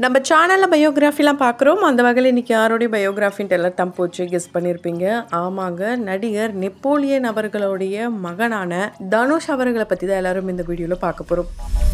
நம்ம சேனலில் பயோகிராஃபிலாம் பார்க்குறோம் அந்த வகையில் இன்றைக்கி யாருடைய பயோகிராஃபின்ட்டு எல்லாம் தம்போச்சு கெஸ் பண்ணியிருப்பீங்க ஆமாங்க நடிகர் நெப்போலியன் அவர்களுடைய மகனான தனுஷ் அவர்களை பற்றி தான் எல்லாரும் இந்த வீடியோவில் பார்க்க போகிறோம்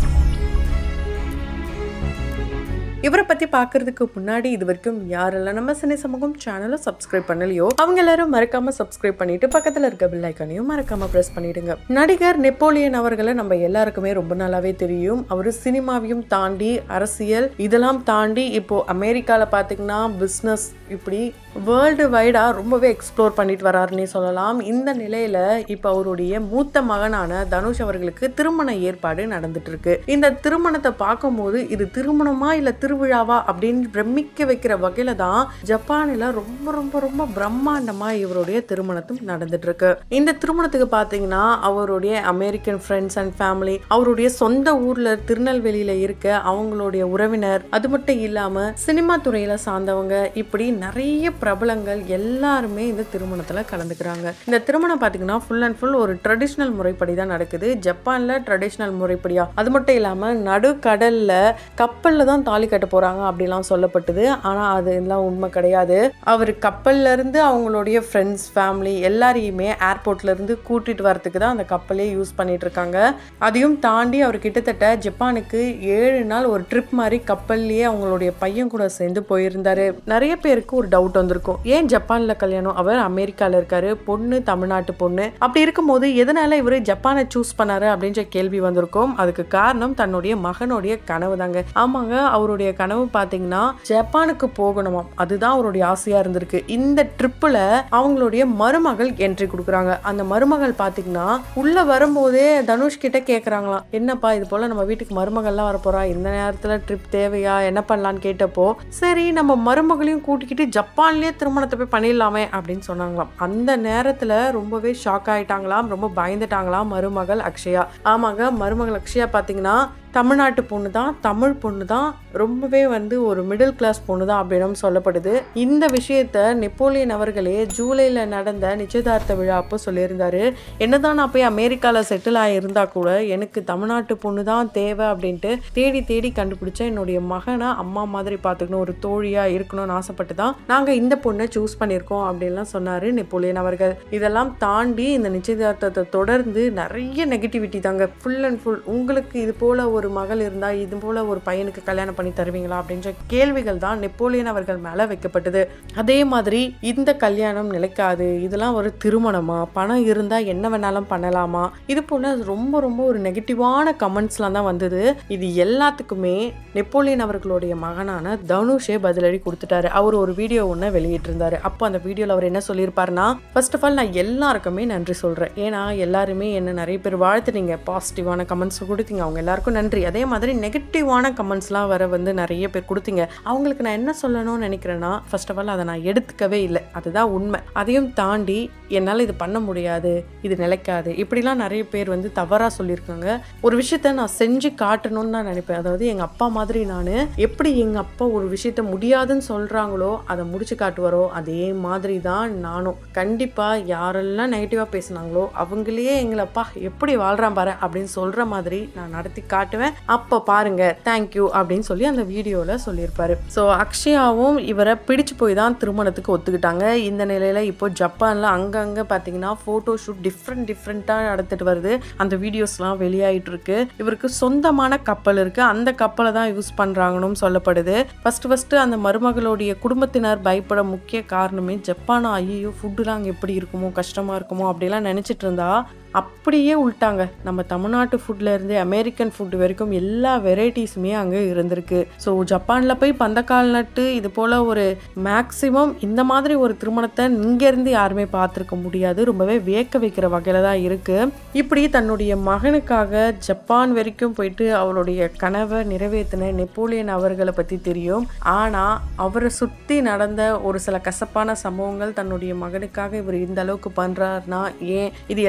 இவரை பற்றி பார்க்கறதுக்கு முன்னாடி இது வரைக்கும் யாரெல்லாம் நம்ம சினை சமூகம் சேனலை சப்ஸ்கிரைப் பண்ணலையோ அவங்க எல்லாரும் மறக்காம சப்ஸ்கிரைப் பண்ணிட்டு பக்கத்தில் இருக்க பில் ஐக்கானையும் மறக்காம ப்ரெஸ் பண்ணிடுங்க நடிகர் நெப்போலியன் அவர்களை நம்ம எல்லாருக்குமே ரொம்ப நாளாவே தெரியும் அவர் சினிமாவையும் தாண்டி அரசியல் இதெல்லாம் தாண்டி இப்போ அமெரிக்காவில் பார்த்தீங்கன்னா பிஸ்னஸ் இப்படி வேர்ல்டு வைடாக ரொம்பவே எக்ஸ்ப்ளோர் பண்ணிட்டு வராருன்னே சொல்லலாம் இந்த நிலையில இப்போ அவருடைய மூத்த மகனான தனுஷ் அவர்களுக்கு திருமண ஏற்பாடு நடந்துட்டு இருக்கு இந்த திருமணத்தை பார்க்கும்போது இது திருமணமா இல்ல திருவிழாவா அப்படின்னு பிரமிக்க வைக்கிற வகையில தான் ஜப்பானில் ரொம்ப ரொம்ப ரொம்ப பிரம்மாண்டமா இவருடைய திருமணத்தும் நடந்துட்டு இருக்கு இந்த திருமணத்துக்கு பார்த்தீங்கன்னா அவருடைய அமெரிக்கன் ஃப்ரெண்ட்ஸ் அண்ட் ஃபேமிலி அவருடைய சொந்த ஊர்ல திருநெல்வேலியில இருக்க அவங்களுடைய உறவினர் அது மட்டும் இல்லாம சினிமா துறையில சார்ந்தவங்க இப்படி நிறைய பிரபலங்கள் எல்லாருமே இந்த திருமணத்துல கலந்துக்கிறாங்க இந்த திருமணம் பார்த்தீங்கன்னா ஃபுல் அண்ட் ஃபுல் ஒரு ட்ரெடிஷ்னல் முறைப்படி தான் நடக்குது ஜப்பான்ல ட்ரெடிஷ்னல் முறைப்படியா அது மட்டும் இல்லாம நடுக்கடல்ல கப்பல்ல தான் தாலி கட்ட போறாங்க அப்படிலாம் சொல்லப்பட்டது ஆனா அது எல்லாம் உண்மை கிடையாது அவர் கப்பல்ல இருந்து அவங்களுடைய ஃப்ரெண்ட்ஸ் ஃபேமிலி எல்லாரையுமே ஏர்போர்ட்ல இருந்து கூட்டிட்டு வரதுக்கு தான் அந்த கப்பலே யூஸ் பண்ணிட்டு இருக்காங்க அதையும் தாண்டி அவர் கிட்டத்தட்ட ஜப்பானுக்கு ஏழு நாள் ஒரு ட்ரிப் மாதிரி கப்பல்லையே அவங்களுடைய பையன் கூட சேர்ந்து போயிருந்தாரு நிறைய பேருக்கு ஒரு டவுட் வந்திருக்கும் ஏன் ஜப்பான்ல கல்யாணம் அவர் அமெரிக்கால இருக்காரு பொண்ணு தமிழ்நாட்டு பொண்ணு அப்படி இருக்கும்போது எதனால இவர் ஜப்பானை சூஸ் பண்ணாரு அப்படின்ற கேள்வி வந்திருக்கும் அதுக்கு காரணம் தன்னுடைய மகனுடைய கனவு தாங்க ஆமாங்க அவருடைய கனவு பாத்தீங்கன்னா ஜப்பானுக்கு போகணுமாம் அதுதான் அவருடைய ஆசையா இருந்திருக்கு இந்த ட்ரிப்புல அவங்களுடைய மருமகள் என்ட்ரி கொடுக்குறாங்க அந்த மருமகள் பாத்தீங்கன்னா உள்ள வரும்போதே தனுஷ் கிட்ட கேக்குறாங்களாம் என்னப்பா இது போல நம்ம வீட்டுக்கு மருமகள்லாம் வரப்போறா இந்த நேரத்துல ட்ரிப் தேவையா என்ன பண்ணலான்னு கேட்டப்போ சரி நம்ம மருமகளையும் கூட்டிக்கிட்டு ஜப்பான்லயே திருமணத்தை போய் பண்ணிடலாமே அப்படின்னு சொன்னாங்களாம் அந்த நேரத்துல ரொம்பவே ஷாக் ஆயிட்டாங்களாம் ரொம்ப பயந்துட்டாங்களாம் மருமகள் அக்ஷயா ஆமாங்க மருமகள் அக்ஷயா பாத்தீங்கன்னா தமிழ்நாட்டு பொண்ணு தான் தமிழ் பொண்ணு தான் ரொம்பவே வந்து ஒரு மிடில் கிளாஸ் பொண்ணு தான் அப்படின்னு சொல்லப்படுது இந்த விஷயத்த நெப்போலியன் அவர்களே ஜூலையில் நடந்த நிச்சயதார்த்த விழா அப்போ சொல்லியிருந்தாரு என்னதான் நான் போய் அமெரிக்காவில் செட்டில் ஆகியிருந்தா கூட எனக்கு தமிழ்நாட்டு பொண்ணு தான் தேவை அப்படின்ட்டு தேடி தேடி கண்டுபிடிச்ச என்னுடைய மகனை அம்மா மாதிரி பார்த்துக்கணும் ஒரு தோழியாக இருக்கணும்னு ஆசைப்பட்டு தான் நாங்கள் இந்த பொண்ணை சூஸ் பண்ணியிருக்கோம் அப்படின்லாம் சொன்னார் நெப்போலியன் அவர்கள் இதெல்லாம் தாண்டி இந்த நிச்சயதார்த்தத்தை தொடர்ந்து நிறைய நெகட்டிவிட்டி தாங்க ஃபுல் அண்ட் ஃபுல் உங்களுக்கு இது போல ஒரு மகள் இருந்தால் இது போல ஒரு பையனுக்கு கல்யாணம் பண்ணி தருவீங்களா அப்படின்ற கேள்விகள் தான் நெப்போலியன் அவர்கள் மேலே வைக்கப்பட்டது அதே மாதிரி இந்த கல்யாணம் நிலைக்காது இதெல்லாம் ஒரு திருமணமா பணம் இருந்தால் என்ன வேணாலும் பண்ணலாமா இது போல ரொம்ப ரொம்ப ஒரு நெகட்டிவான கமெண்ட்ஸ்லாம் தான் வந்தது இது எல்லாத்துக்குமே நெப்போலியன் அவர்களுடைய மகனான தனுஷே பதிலடி கொடுத்துட்டாரு அவர் ஒரு வீடியோ ஒன்று வெளியிட்டிருந்தாரு அப்போ அந்த வீடியோவில் அவர் என்ன சொல்லியிருப்பாருன்னா ஃபர்ஸ்ட் ஆஃப் ஆல் நான் எல்லாருக்குமே நன்றி சொல்கிறேன் ஏன்னா எல்லாருமே என்ன நிறைய பேர் வாழ்த்துனீங்க பாசிட்டிவான கமெண்ட்ஸ் கொடுத்தீங்க அவங்க எல்லாருக்கும் நன்றி அதே மாதிரி நெகட்டிவான கமெண்ட்ஸ்லாம் வர வந்து நிறைய பேர் கொடுத்தீங்க அவங்களுக்கு நான் என்ன சொல்லணும்னு நினைக்கிறேன்னா ஃபர்ஸ்ட் ஆஃப் ஆல் அதை நான் எடுத்துக்கவே இல்லை அதுதான் உண்மை அதையும் தாண்டி என்னால் இது பண்ண முடியாது இது நிலைக்காது இப்படிலாம் நிறைய பேர் வந்து தவறாக சொல்லியிருக்காங்க ஒரு விஷயத்த நான் செஞ்சு காட்டணும்னு தான் நினைப்பேன் அதாவது எங்கள் அப்பா மாதிரி நான் எப்படி எங்கள் அப்பா ஒரு விஷயத்த முடியாதுன்னு சொல்கிறாங்களோ அதை முடிச்சு காட்டுவாரோ அதே மாதிரி தான் நானும் கண்டிப்பாக யாரெல்லாம் நெகட்டிவாக பேசுனாங்களோ அவங்களே எங்களப்பா எப்படி வாழ்கிறான் பாரு அப்படின்னு சொல்கிற மாதிரி நான் நடத்தி காட்டுவேன் அப்போ பாருங்க தேங்க்யூ அப்படின்னு சொல்லி அந்த வீடியோவில் சொல்லியிருப்பாரு ஸோ அக்ஷயாவும் இவரை பிடிச்சு போய் தான் திருமணத்துக்கு ஒத்துக்கிட்டாங்க இந்த நிலையில் இப்போ ஜப்பானில் அங்கங்கே பார்த்தீங்கன்னா ஃபோட்டோ ஷூட் டிஃப்ரெண்ட் டிஃப்ரெண்ட்டாக நடந்துட்டு வருது அந்த வீடியோஸ்லாம் வெளியாயிட்டு இருக்கு இவருக்கு சொந்தமான கப்பல் இருக்கு அந்த கப்பலை தான் யூஸ் பண்ணுறாங்கன்னு சொல்லப்படுது ஃபர்ஸ்ட் ஃபர்ஸ்ட் அந்த மருமகளுடைய குடும்பத்தினர் பயப்பட முக்கிய காரணமே ஜப்பானா ஐயோ ஃபுட்டுலாம் அங்கே எப்படி இருக்குமோ கஷ்டமா இருக்குமோ அப்படிலாம் நினச்சிட்டு இருந்தா அப்படியே உள்ட்டாங்க நம்ம தமிழ்நாட்டு ஃபுட்ல இருந்து அமெரிக்கன் ஃபுட் வரைக்கும் எல்லா வெரைட்டிஸுமே அங்கே இருந்திருக்கு ஸோ ஜப்பானில் போய் பந்தக்கால் நட்டு இது போல் ஒரு மேக்ஸிமம் இந்த மாதிரி ஒரு திருமணத்தை இங்கேருந்து யாருமே பார்த்துருக்க முடியாது ரொம்பவே வியக்க வைக்கிற வகையில் தான் இருக்குது இப்படி தன்னுடைய மகனுக்காக ஜப்பான் வரைக்கும் போயிட்டு அவருடைய கனவை நிறைவேற்றின நெப்போலியன் அவர்களை பற்றி தெரியும் ஆனால் அவரை சுற்றி நடந்த ஒரு சில கசப்பான சம்பவங்கள் தன்னுடைய மகனுக்காக இவர் இந்த அளவுக்கு பண்ணுறாருனா ஏன் இது எல்லாத்தையுமே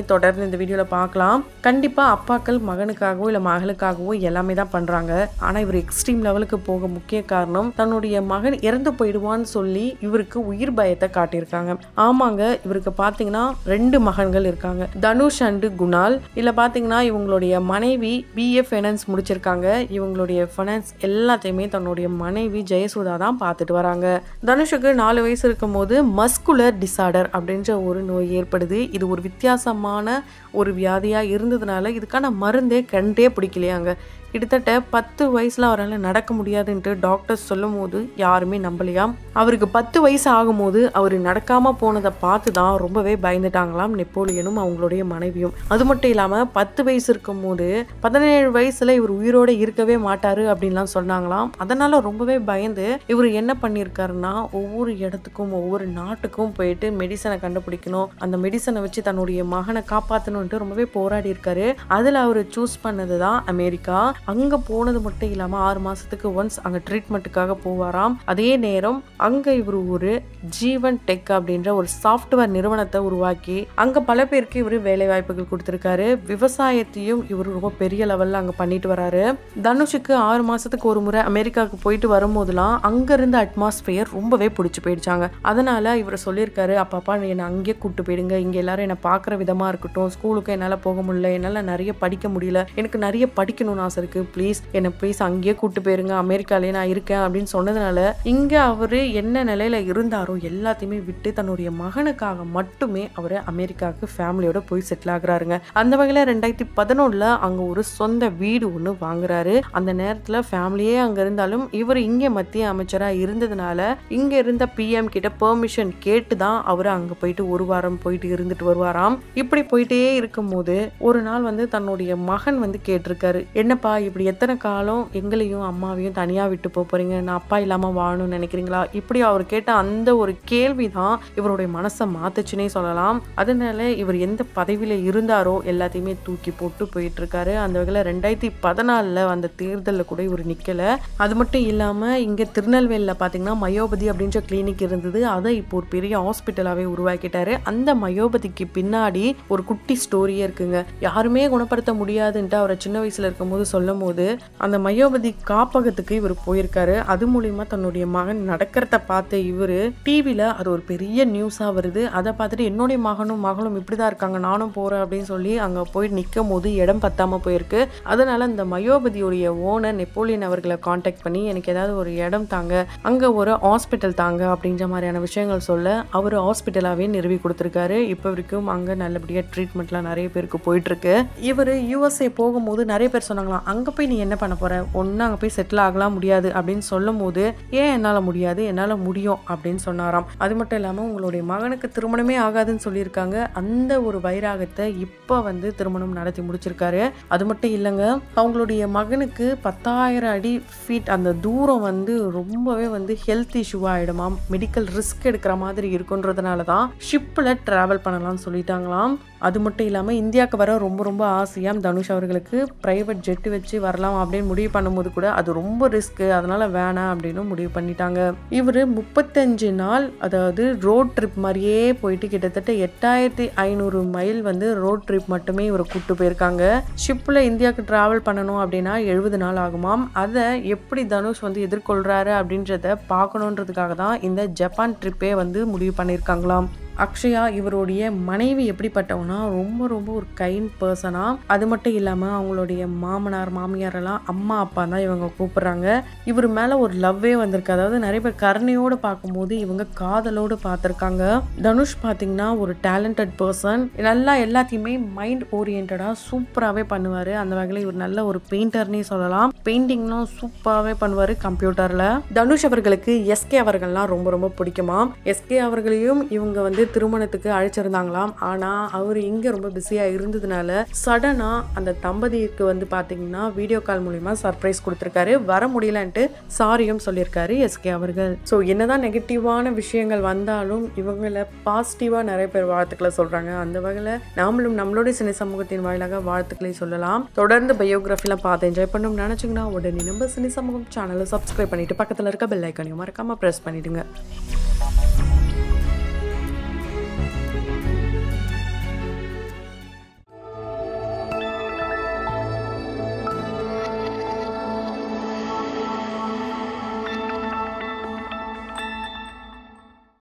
தொடர்ந்து இந்த வீடியோவில் பார்க்கலாம் கண்டிப்பாக அப்பாக்கள் மகனுக்காகவோ இல்லை மகளுக்காகவோ எல்லாமே தான் பண்ணுறாங்க ஆனால் இவர் எக்ஸ்ட்ரீம் லெவலுக்கு போக முக்கிய காரணம் தன்னுடைய மகன் இறந்து போயிடுவான்னு சொல்லி இவருக்கு உயிர் பயத்தை காட்டியிருக்காங்க ஆமாங்க இவருக்கு பார்த்தீங்கன்னா ரெண்டு மகன்கள் இருக்காங்க தனுஷ் அண்டு குணால் இல்லை பார்த்தீங்கன்னா இவங்களுடைய மனைவி பிஏ ஃபைனான்ஸ் முடிச்சிருக்காங்க இவங்களுடைய ஃபைனான்ஸ் எல்லாத்தையுமே தன்னுடைய மனைவி ஜெயசுதா தான் பார்த்துட்டு வராங்க தனுஷுக்கு நாலு வயசு இருக்கும்போது மஸ்குலர் டிசார்டர் அப்படின்ற ஒரு நோய் ஏற்படுது இது ஒரு வித்தியாசமான ஒரு வியாதியாக இருந்ததுனால இதுக்கான மருந்தே கண்டே பிடிக்கலையாங்க கிட்டத்தட்ட பத்து வயசில் அவரால் நடக்க முடியாதுன்ட்டு டாக்டர்ஸ் சொல்லும் போது யாருமே நம்பலையாம் அவருக்கு பத்து வயசு ஆகும்போது அவர் நடக்காமல் போனதை பார்த்து தான் ரொம்பவே பயந்துட்டாங்களாம் நெப்போலியனும் அவங்களுடைய மனைவியும் அது மட்டும் இல்லாமல் பத்து வயசு இருக்கும்போது பதினேழு வயசில் இவர் உயிரோடு இருக்கவே மாட்டார் அப்படின்லாம் சொன்னாங்களாம் அதனால் ரொம்பவே பயந்து இவர் என்ன பண்ணியிருக்காருன்னா ஒவ்வொரு இடத்துக்கும் ஒவ்வொரு நாட்டுக்கும் போயிட்டு மெடிசனை கண்டுபிடிக்கணும் அந்த மெடிசனை வச்சு தன்னுடைய மகனை காப்பாற்றணுன்ட்டு ரொம்பவே போராடி இருக்காரு அதில் அவர் சூஸ் பண்ணது தான் அமெரிக்கா அங்கே போனது மட்டும் இல்லாமல் ஆறு மாதத்துக்கு ஒன்ஸ் அங்கே ட்ரீட்மெண்ட்டுக்காக போவாராம் அதே நேரம் அங்கே இவர் ஒரு ஜீவன் டெக் அப்படின்ற ஒரு சாஃப்ட்வேர் நிறுவனத்தை உருவாக்கி அங்கே பல பேருக்கு இவர் வேலை வாய்ப்புகள் கொடுத்துருக்காரு விவசாயத்தையும் இவர் ரொம்ப பெரிய லெவலில் அங்கே பண்ணிட்டு வராரு தனுஷுக்கு ஆறு மாதத்துக்கு ஒரு முறை அமெரிக்காவுக்கு போயிட்டு வரும்போதெல்லாம் அங்கே இருந்த அட்மாஸ்பியர் ரொம்பவே பிடிச்சி போயிடுச்சாங்க அதனால் இவர் சொல்லியிருக்காரு அப்பப்பா என்னை அங்கேயே கூப்பிட்டு போயிடுங்க இங்கே எல்லாரும் என்னை பார்க்குற விதமாக இருக்கட்டும் ஸ்கூலுக்கு என்னால் போக முடியல என்னால் நிறைய படிக்க முடியல எனக்கு நிறைய படிக்கணும்னு ஆசை இருக்கு ப்ளீஸ் என்னை ப்ளீஸ் அங்கேயே கூட்டு போயிருங்க அமெரிக்காலே நான் இருக்கேன் அப்படின்னு சொன்னதுனால இங்கே அவர் என்ன நிலையில இருந்தாரோ எல்லாத்தையுமே விட்டு தன்னுடைய மகனுக்காக மட்டுமே அவர் அமெரிக்காவுக்கு ஃபேமிலியோட போய் செட்டில் ஆகுறாருங்க அந்த வகையில் ரெண்டாயிரத்தி பதினொன்றில் அங்கே ஒரு சொந்த வீடு ஒன்று வாங்குறாரு அந்த நேரத்தில் ஃபேமிலியே அங்கே இருந்தாலும் இவர் இங்கே மத்திய அமைச்சராக இருந்ததுனால இங்கே இருந்த பிஎம் கிட்ட பெர்மிஷன் கேட்டு தான் அவர் அங்கே போயிட்டு ஒரு வாரம் போயிட்டு இருந்துட்டு வருவாராம் இப்படி போயிட்டே இருக்கும்போது ஒரு நாள் வந்து தன்னுடைய மகன் வந்து கேட்டிருக்காரு என்னப்பா இப்படி எத்தனை காலம் எங்களையும் அம்மாவையும் தனியாக விட்டு போக போறீங்க நான் அப்பா இல்லாமல் வாழணும்னு நினைக்கிறீங்களா இப்படி அவர் கேட்ட அந்த ஒரு கேள்வி தான் இவருடைய மனசை மாத்துச்சுன்னே சொல்லலாம் அதனால இவர் எந்த பதவியில் இருந்தாரோ எல்லாத்தையுமே தூக்கி போட்டு போயிட்டு இருக்காரு அந்த வகையில் ரெண்டாயிரத்தி பதினாலில் அந்த தேர்தலில் கூட இவர் நிற்கல அது மட்டும் இல்லாமல் இங்கே திருநெல்வேலியில் பார்த்தீங்கன்னா மயோபதி அப்படின்ற கிளினிக் இருந்தது அதை இப்போ ஒரு பெரிய ஹாஸ்பிட்டலாகவே உருவாக்கிட்டாரு அந்த மயோபதிக்கு பின்னாடி ஒரு குட்டி ஸ்டோரியே இருக்குங்க யாருமே குணப்படுத்த முடியாதுன்ட்டு அவரை சின்ன வயசுல இருக்கும்போது சொல்லும் போது அந்த மயோபதி காப்பகத்துக்கு இவர் போயிருக்காரு அது மூலியமா தன்னுடைய மகன் நடக்கிறத பார்த்த இவர் டிவியில் அது ஒரு பெரிய நியூஸாக வருது அதை பார்த்துட்டு என்னுடைய மகனும் மகளும் இப்படி தான் இருக்காங்க நானும் போகிறேன் அப்படின்னு சொல்லி அங்கே போய் நிற்கும் போது இடம் பத்தாமல் போயிருக்கு அதனால இந்த மயோபதியுடைய ஓனர் நெப்போலியன் அவர்களை காண்டாக்ட் பண்ணி எனக்கு ஏதாவது ஒரு இடம் தாங்க அங்கே ஒரு ஹாஸ்பிட்டல் தாங்க அப்படின்ற மாதிரியான விஷயங்கள் சொல்ல அவர் ஹாஸ்பிட்டலாகவே நிறுவி கொடுத்துருக்காரு இப்போ வரைக்கும் அங்கே நல்லபடியாக ட்ரீட்மெண்ட்லாம் நிறைய பேருக்கு போயிட்டுருக்கு இவர் யூஎஸ்ஏ போகும்போது நிறைய பேர் சொன்னாங்களாம் அங்கே போய் நீ என்ன பண்ண போற ஒன்று அங்கே போய் செட்டில் ஆகலாம் முடியாது அப்படின்னு சொல்லும் போது ஏன் என்னால் முடியாது என்னால் முடியும் அப்படின்னு சொன்னாராம் அது மட்டும் இல்லாமல் உங்களுடைய மகனுக்கு திருமணமே ஆகாதுன்னு சொல்லியிருக்காங்க அந்த ஒரு வைராகத்தை இப்போ வந்து திருமணம் நடத்தி முடிச்சிருக்காரு அது மட்டும் இல்லைங்க அவங்களுடைய மகனுக்கு பத்தாயிரம் அடி ஃபீட் அந்த தூரம் வந்து ரொம்பவே வந்து ஹெல்த் இஷ்யூவாக ஆகிடுமாம் மெடிக்கல் ரிஸ்க் எடுக்கிற மாதிரி இருக்குன்றதுனால தான் ஷிப்பில் ட்ராவல் பண்ணலாம்னு சொல்லிட்டாங்களாம் அது மட்டும் இல்லாமல் இந்தியாவுக்கு வர ரொம்ப ரொம்ப ஆசையாம் தனுஷ் அவர்களுக்கு ப்ரைவேட் ஜெட்டு வச்சு வரலாம் அப்படின்னு முடிவு பண்ணும்போது கூட அது ரொம்ப ரிஸ்க்கு அதனால வேணாம் அப்படின்னு முடிவு பண்ணிட்டாங்க இவர் முப்பத்தஞ்சு நாள் அதாவது ரோட் ட்ரிப் மாதிரியே போயிட்டு கிட்டத்தட்ட எட்டாயிரத்தி ஐநூறு மைல் வந்து ரோட் ட்ரிப் மட்டுமே இவர் கூப்பிட்டு போயிருக்காங்க ஷிப்பில் இந்தியாவுக்கு ட்ராவல் பண்ணணும் அப்படின்னா எழுபது நாள் ஆகுமாம் அதை எப்படி தனுஷ் வந்து எதிர்கொள்கிறாரு அப்படின்றத பார்க்கணுன்றதுக்காக தான் இந்த ஜப்பான் ட்ரிப்பே வந்து முடிவு பண்ணியிருக்காங்களாம் அக்ஷயா இவருடைய மனைவி எப்படிப்பட்டவனா ரொம்ப ரொம்ப ஒரு கைண்ட் பர்சனா அது மட்டும் இல்லாமல் அவங்களுடைய மாமனார் மாமியார் எல்லாம் அம்மா அப்பா தான் இவங்க கூப்பிடுறாங்க இவர் மேலே ஒரு லவ்வே வந்திருக்கு அதாவது நிறைய பேர் கருணையோடு பார்க்கும்போது இவங்க காதலோடு பார்த்துருக்காங்க தனுஷ் பார்த்தீங்கன்னா ஒரு டேலண்டட் பர்சன் நல்லா எல்லாத்தையுமே மைண்ட் ஓரியன்டாக சூப்பராகவே பண்ணுவார் அந்த வகையில் இவர் நல்ல ஒரு பெயிண்டர்னே சொல்லலாம் பெயிண்டிங்லாம் சூப்பராகவே பண்ணுவார் கம்ப்யூட்டரில் தனுஷ் அவர்களுக்கு எஸ்கே அவர்கள்லாம் ரொம்ப ரொம்ப பிடிக்குமா எஸ்கே அவர்களையும் இவங்க வந்து திருமணத்துக்கு அழைச்சிருந்தாங்களாம் ஆனால் அவர் இங்கே ரொம்ப பிஸியாக இருந்ததுனால சடனாக அந்த தம்பதிக்கு வந்து பார்த்தீங்கன்னா வீடியோ கால் மூலிமா சர்ப்ரைஸ் கொடுத்துருக்காரு வர முடியலன்ட்டு சாரியும் சொல்லியிருக்காரு எஸ்கே அவர்கள் ஸோ என்னதான் நெகட்டிவான விஷயங்கள் வந்தாலும் இவங்கள பாசிட்டிவாக நிறைய பேர் வாழ்த்துக்களை சொல்கிறாங்க அந்த வகையில் நாமளும் நம்மளுடைய சினை சமூகத்தின் வாயிலாக வாழ்த்துக்களை சொல்லலாம் தொடர்ந்து பயோகிராஃபிலாம் பார்த்து என்ஜாய் பண்ணணும்னு நினச்சிங்கன்னா உடனே நம்ம சினி சமூகம் சேனலை சப்ஸ்கிரைப் பண்ணிட்டு பக்கத்தில் இருக்க பெல் ஐக்கானையும் மறக்காமல் ப்ரெஸ் பண்ணிடுங்க